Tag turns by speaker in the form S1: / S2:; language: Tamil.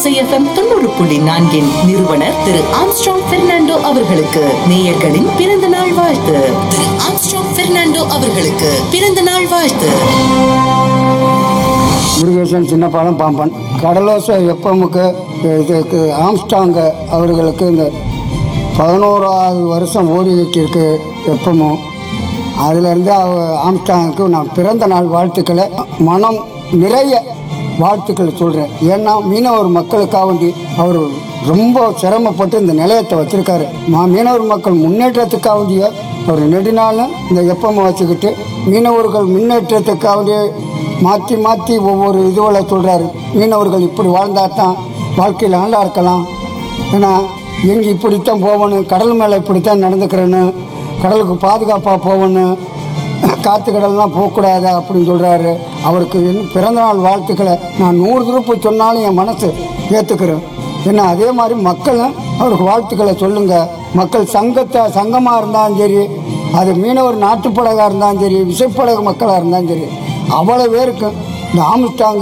S1: ஓசைஎஃப்எம் தொண்ணூறு புள்ளி நான்கின் நிறுவனர் திரு ஆம்ஸ்ட்ராங் பெர்னாண்டோ அவர்களுக்கு நேயர்களின் பிறந்த நாள் வாழ்த்து திரு ஆம்ஸ்ட்ராங் பெர்னாண்டோ அவர்களுக்கு பிறந்த நாள் வாழ்த்து
S2: முருகேசன் சின்னப்பாலம் பாம்பன் கடலோசை எப்பமுக்கு இதுக்கு ஆம்ஸ்டாங்க அவர்களுக்கு இந்த பதினோராவது வருஷம் ஓடிக்கிட்டு இருக்கு எப்பமும் அதுலேருந்து அவ ஆம்ஸ்டாங்குக்கு நான் பிறந்த நாள் வாழ்த்துக்களை மனம் நிறைய வாழ்த்துக்களை சொல்கிறேன் ஏன்னா மீனவர் மக்களுக்காக வேண்டி அவர் ரொம்ப சிரமப்பட்டு இந்த நிலையத்தை வச்சிருக்காரு மா- மீனவர் மக்கள் முன்னேற்றத்துக்காக வேண்டிய அவர் நெடுநாளும் இந்த எப்பமை வச்சுக்கிட்டு மீனவர்கள் முன்னேற்றத்துக்காக வேண்டிய மாற்றி மாற்றி ஒவ்வொரு இதுகளை சொல்கிறாரு மீனவர்கள் இப்படி வாழ்ந்தா தான் வாழ்க்கையில் நல்லா இருக்கலாம் ஏன்னா எங்கே இப்படித்தான் போகணும் கடல் மேலே இப்படித்தான் நடந்துக்கிறேன்னு கடலுக்கு பாதுகாப்பாக போகணும் காற்று கடல்லாம் போகக்கூடாது அப்படின்னு சொல்கிறாரு அவருக்கு இன்னும் பிறந்தநாள் வாழ்த்துக்களை நான் நூறு திருப்பு சொன்னாலும் என் மனசு ஏற்றுக்கிறேன் ஏன்னா அதே மாதிரி மக்களும் அவருக்கு வாழ்த்துக்களை சொல்லுங்கள் மக்கள் சங்கத்தை சங்கமாக இருந்தாலும் சரி அது மீனவர் நாட்டுப்படகாக இருந்தாலும் சரி விசைப்படகு மக்களாக இருந்தாலும் சரி அவ்வளோ பேருக்கு இந்த ஆம்ஸ்டாங்